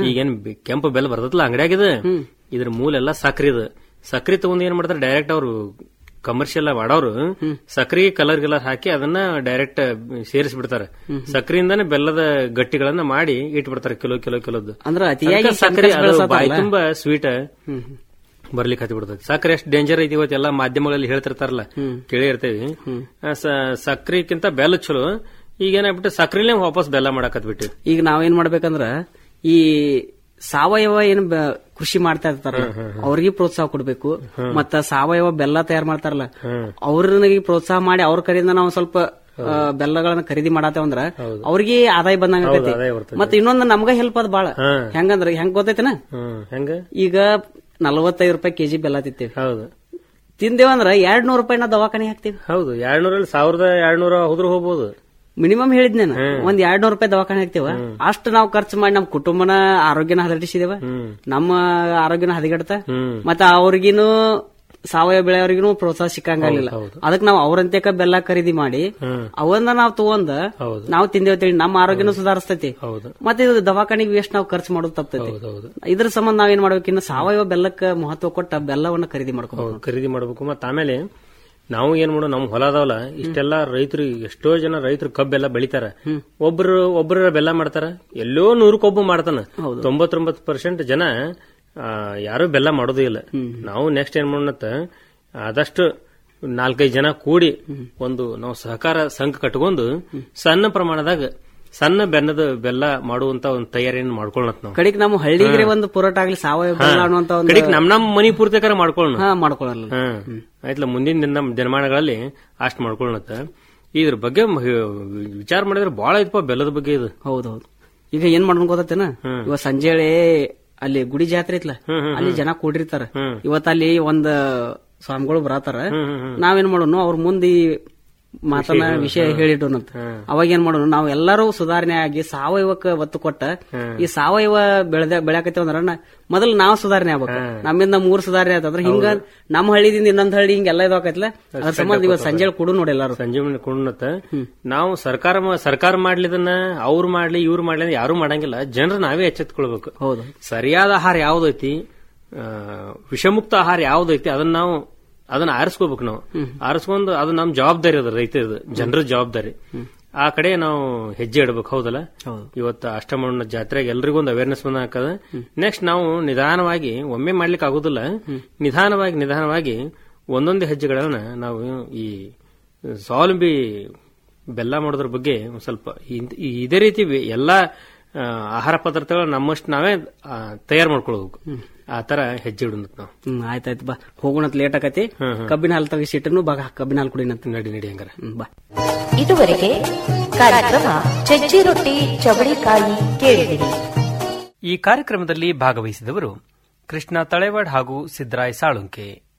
ಈಗೇನ್ ಬಿ- ಕೆಂಪು ಬೆಲ್ಲ ಬರ್ತದಲ್ಲ ಅಂಗಡಿಯಾಗಿದ ಇದ್ರ ಮೂಲ ಎಲ್ಲ ಸಕ್ರಿ ಇದು ಸಕ್ರಿ ತಗೊಂಡ್ ಏನ್ ಮಾಡ್ತಾರೆ ಡೈರೆಕ್ಟ್ ಅವರು ಕಮರ್ಷಿಯಲ್ ಮಾಡೋರು ಸಕ್ರಿ ಕಲರ್ ಗಿಲರ್ ಹಾಕಿ ಅದನ್ನ ಡೈರೆಕ್ಟ್ ಸೇರಿಸಿ ಬಿಡ್ತಾರೆ ಸಕ್ರಿಯಿಂದಾನೆ ಬೆಲ್ಲದ ಗಟ್ಟಿಗಳನ್ನ ಮಾಡಿ ಇಟ್ಬಿಡ್ತಾರೆ ಕಿಲೋ ಕಿಲೋ ಕಿಲೋದು ಅಂದ್ರ ಅತಿಯಾಗಿ ಅದಕ್ಕ ಸಕ್ರೆ chemicals ಅದು ಬಾಯಿ ಬಳಸೋದಲ್ಲ? ತುಂಬಾ ಸ್ವೀಟ್ ಬರ್ಲಿಕ್ಕೆ ಹತ್ತಿ ಬಿಡ್ತದೆ ಸಕ್ಕರೆ ಎಷ್ಟು ಡೇಂಜರ್ ಐತಿ ಇವತ್ತು ಎಲ್ಲ ಮಾಧ್ಯಮಗಳಲ್ಲಿ ಹೇಳ್ತಿರ್ತಾರಲ್ಲ ಕೇಳಿ ಇರ್ತೇವಿ ಆ, ಸ- ಸಕ್ರಿಕ್ಕಿಂತ ಬೆಲ್ಲ ಚಲೋ ಈಗ ಏನಾಗ್ಬಿಟ್ಟು ಸಕ್ರಿಲೇ ವಾಪಸ್ ಬೆಲ್ಲ ಮಾಡಾಕತ್ಬಿಟ್ಟು ಈಗ ನಾವೇನ್ ಮಾಡ್ಬೇಕಂದ್ರ ಈ ಸಾವಯವ ಏನ್ ಬ- ಕೃಷಿ ಮಾಡ್ತಾ ಇರ್ತಾರ ಅವ್ರಿಗೆ ಪ್ರೋತ್ಸಾಹ ಕೊಡ್ಬೇಕು ಮತ್ತ ಸಾವಯವ ಬೆಲ್ಲ ತಯಾರು ಮಾಡ್ತಾರಲ್ಲ ಅವ್ರಿಗೆ ಪ್ರೋತ್ಸಾಹ ಮಾಡಿ ಅವ್ರ ಕಡೆಯಿಂದ ನಾವು ಸ್ವಲ್ಪ ಆ, ಬೆಲ್ಲಗಳನ್ನ ಖರೀದಿ ಮಾಡತ್ತೇವ ಅಂದ್ರ ಅವ್ರಿಗೆ ಆದಾಯ ಬಂದಂಗ ಹೌದು, ಆಕೈತಿ ಆದಾಯ ಬರ್ತೈತಿ. ಮತ್ತ ಇನ್ನೊಂದ್ ನಮ್ಗ ಹೆಲ್ಪ್ ಅದ ಬಾಳ ಹಾ. ಹೆಂಗಂದ್ರ ಹೆಂಗ್ ಗೊತ್ತೈತಿನ ಹ್ಮ್ ಹೆಂಗ ಈಗ ನಲವತ್ತೈದು ರೂಪಾಯಿ ಕೆಜಿ ಬೆಲ್ಲ ತಿಂತೇವಿ ಹೌದು ತಿಂದೇವಂದ್ರ ಎರಡ್ ನೂರು ರೂಪಾಯಿನ ದವಾಖಾನೆ ಹಾಕ್ತಿವಿ ಹೌದು ಎರಡ್ನೂರಲ್ಲಿ ಸಾವಿರದ ಎರಡ್ನೂರ ಹೋದ್ರು ಹೋಗ್ಬೋದು ಮಿನಿಮಮ್ ಹೇಳಿದ್ನೇನ ಒಂದ್ ಎರಡ್ ನೂರು ರೂಪಾಯಿ ದವಾಖಾನೆ ಹಾಕ್ತಿವ ಅಷ್ಟು ನಾವು ಖರ್ಚು ಮಾಡಿ ನಮ್ ಕುಟುಂಬನ ಆರೋಗ್ಯನ ಹದಗೆಡಿಸಿದೇವ ನಮ್ಮ ಆರೋಗ್ಯನ ಹದಗೆಡ್ತ ಹ್ಮ್ ಮತ್ತ ಅವ್ರಿಗಿನು ಸಾವಯವ ಬೆಳೆಯವ್ರಿಗೂ ಪ್ರೋತ್ಸಾಹ ಸಿಕ್ಕಂಗಾಗಲಿಲ್ಲ ಅದಕ್ಕೆ ನಾವು ಅವ್ರಂತೇಕ ಬೆಲ್ಲ ಖರೀದಿ ಮಾಡಿ ಹ್ಮ್ ಅವನ್ನ ನಾವು ತಗೊಂಡ್ ಹೌದು ನಾವು ತಿಂದೇವ್ ನಮ್ಮ ಆರೋಗ್ಯನೂ ಸುಧಾರಿಸ್ತೈತಿ ಹೌದು ಮತ್ತೆ ಇದು ದವಾಖಾನಿಗೆ ವೇಸ್ಟ್ ನಾವು ಖರ್ಚು ಮಾಡೋದು ತಪ್ತೈತಿ ಹೌದು ಹೌದು ಇದ್ರ ಸಂಬಂಧ ನಾವೇನ್ ಮಾಡ್ಬೇಕು ಇನ್ನು ಸಾವಯವ ಬೆಲ್ಲಕ್ಕೆ ಮಹತ್ವ ಕೊಟ್ಟ ಬೆಲ್ಲವನ್ನ ಖರೀದಿ ಮಾಡ್ಕೋಬೇಕು ಹೌದು ಖರೀದಿ ಮಾಡ್ಬೇಕು ಮತ್ತ ಆಮೇಲೆ ನಾವು ಏನ್ ಮಾಡೋ ನಮ್ ಹೊಲ ಅದಾವಲ್ಲ ಇಷ್ಟೆಲ್ಲ ರೈತರು ಎಷ್ಟೋ ಜನ ರೈತರು ಕಬ್ಬೆಲ್ಲ ಬೆಳಿತಾರ ಒಬ್ರು ಒಬ್ರ ಬೆಲ್ಲ ಮಾಡ್ತಾರ ಎಲ್ಲೋ ನೂರು ಕಬ್ಬು ಮಾಡ್ತಾನ ತೊಂಬತ್ತೊಂಬತ್ತು ಪರ್ಸೆಂಟ್ ಜನ ಆ, ಯಾರು ಬೆಲ್ಲ ಮಾಡೋದೇ ಇಲ್ಲ ನಾವು ನೆಕ್ಸ್ಟ್ ಏನ್ ಮಾಡೋಣತ್ತ ಆದಷ್ಟು ನಾಲ್ಕೈದು ಜನ ಕೂಡಿ ಒಂದು ನಾವು ಸಹಕಾರ ಸಂಘ ಕಟ್ಕೊಂಡು ಸಣ್ಣ ಪ್ರಮಾಣದಾಗ ಸಣ್ಣ ಬೆನ್ನದ ಬೆಲ್ಲ ಮಾಡುವಂತ ಒಂದು ತಯಾರಿಯನ್ನು ಮಾಡ್ಕೊಳ್ಳೋಣ ನಾವು ಕಡೆಗೆ ನಮ್ಮ ಹಳ್ಳಿಗೆ ಒಂದು ಪುರಾಟ ಆಗ್ಲಿ ಸಾವಯವ ಬೆಲ್ಲ ಅನ್ನುವಂತ ಒಂದು ಕಡೆಗೆ ನಮ್ ನಮ್ ಮನಿ ಪೂರ್ತಿಕಾರ ಮಾಡ್ಕೊಳ್ಳೋಣ ಹಾ ಮಾಡ್ಕೊಳ್ಳಲ್ಲ ಹಾ ಆಯ್ತಲ್ಲ ಮುಂದಿನ ದಿನ ದಿನಮಾನಗಳಲ್ಲಿ ಅಷ್ಟ್ ಮಾಡ್ಕೊಳ್ಳತ್ತ ಇದ್ರ ಬಗ್ಗೆ ಮ- ವಿಚಾರ ಮಾಡಿದ್ರೆ ಬಹಳ ಐತಪ್ಪ ಬೆಲ್ಲದ ಬಗ್ಗೆ ಇದು ಹೌದೌದು ಈಗ ಏನ್ ಮಾಡೋಣ ಗೊತ್ತೇನ ಇವ ಸಂಜೆಳೆ ಅಲ್ಲಿ ಗುಡಿ ಜಾತ್ರೆ ಐತ್ಲ ಅಲ್ಲಿ ಜನ ಕೂಡಿರ್ತಾರ ಇವತ್ತ ಅಲ್ಲಿ ಒಂದ್ ಸ್ವಾಮಿಗಳು ಬರತಾರ ನಾವೇನ್ ಮಾಡೋಣ ಅವ್ರ ಮುಂದೆ ಈ ಮಾತನ್ನ ವಿಷಯ ಹೇಳಿಡೋಣಂತ ಅವಾಗ ಏನ್ ಮಾಡೋಣ ನಾವು ಎಲ್ಲರೂ ಸುಧಾರಣೆ ಆಗಿ ಸಾವಯವಕ್ಕೆ ಒತ್ತು ಕೊಟ್ಟ ಈ ಸಾವಯವ ಬೆಳೆದ ಬೆಳೆಯಕತ್ತೇವ ಅಂದ್ರ ನ- ಮೊದಲು ನಾವು ಸುಧಾರಣೆ ಆಗ್ಬೇಕು ನಮ್ಮಿಂದ ಮೂರ್ ಸುಧಾರಣೆ ಆತಂದ್ರ ಹಿಂಗ ನಮ್ಮ ಹಳ್ಳಿದಿಂದ ಇನ್ನೊಂದ್ ಹಳ್ಳಿ ಹಿಂಗೆಲ್ಲ ಇದು ಆಕೈತ್ಲ ಅದ್ರ ಸಂಬಂಧ ಇವತ್ತು ಸಂಜೆ ಕೊಡು ನೋಡಿ ಎಲ್ಲಾರು ಸಂಜೀವನಿ ಕುಣ್ಣತ್ತ ನಾವು ಸರ್ಕಾರ ಮ- ಸರ್ಕಾರ ಮಾಡ್ಲಿದನ್ನ ಅವ್ರು ಮಾಡ್ಲಿ ಇವ್ರು ಮಾಡ್ಲಿ ಅಂತ ಯಾರು ಮಾಡಂಗಿಲ್ಲ ಜನರು ನಾವೇ ಎಚ್ಚೆತ್ಕೊಳ್ಬೇಕು ಹೌದು ಸರಿಯಾದ ಆಹಾರ ಯಾವ್ದೈತಿ ಆ, ವಿಷಮುಕ್ತ ಆಹಾರ ಯಾವ್ದೈತಿ ಅದನ್ನ ನಾವು ಅದನ್ನ ಆರಿಸ್ಕೋಬೇಕು ನಾವು ಆರಿಸ್ಕೊಂಡು ಅದು ನಮ್ ಜವಾಬ್ದಾರಿ ಅದ ರೈತರದು ಜನರ ಜವಾಬ್ದಾರಿ ಆ ಕಡೆ ನಾವು ಹೆಜ್ಜೆ ಇಡಬೇಕು ಹೌದಲ್ಲ ಇವತ್ತು ಅಷ್ಟಮಣ್ಣ ಜಾತ್ರೆಗೆ ಎಲ್ರಿಗೂ ಒಂದು ಅವೇರ್ನೆಸ್ ಬಂದ ಹಾಕದ ನೆಕ್ಸ್ಟ್ ನಾವು ನಿಧಾನವಾಗಿ ಒಮ್ಮೆ ಮಾಡ್ಲಿಕ್ಕೆ ಆಗುದಿಲ್ಲ ನಿಧಾನವಾಗಿ ನಿಧಾನವಾಗಿ ಒಂದೊಂದು ಹೆಜ್ಜೆಗಳನ್ನ ನಾವು ಈ ಸ್ವಾವಲಂಬಿ ಬೆಲ್ಲ ಮಾಡೋದ್ರ ಬಗ್ಗೆ ಒಂದ್ ಸ್ವಲ್ಪ ಇದ್- ಇದೇ ರೀತಿ ವೆ- ಎಲ್ಲಾ ಆ, ಆಹಾರ ಪದಾರ್ಥಗಳು ನಮ್ಮಷ್ಟು ನಾವೇ ತಯಾರು ಮಾಡ್ಕೊಳ್ಬೇಕು ಆ ತರ ಹೆಜ್ಜೆ ಇಡೋಣ ನಾವು ಹ್ಮ್ ಆಯ್ತಾಯ್ತು ಬಾ ಹೋಗೋಣತ್ ಲೇಟ್ ಆಕತಿ ಕಬ್ಬಿನ ಹಾಲು ತೆಗಿಸಿಟ್ಟನು ಬಾ ಕಬ್ಬಿನ ಹಾಲು ಕುಡಿನಂತ ನಡಿ ನಡಿ ಹಂಗಾರ ಹ್ಮ್ ಬಾ ಇದುವರೆಗೆ ಕಾರ್ಯಕ್ರಮ ಚಜ್ಜಿ ರೊಟ್ಟಿ ಚವಳಿಕಾಯಿ ಕೇಳಿದಿರಿ ಈ ಕಾರ್ಯಕ್ರಮದಲ್ಲಿ ಭಾಗವಹಿಸಿದವರು ಕೃಷ್ಣ ತಳೆವಾಡ್ ಹಾಗೂ ಸಿದ್ದರಾಯ್ ಸಾಳುಂಕೆ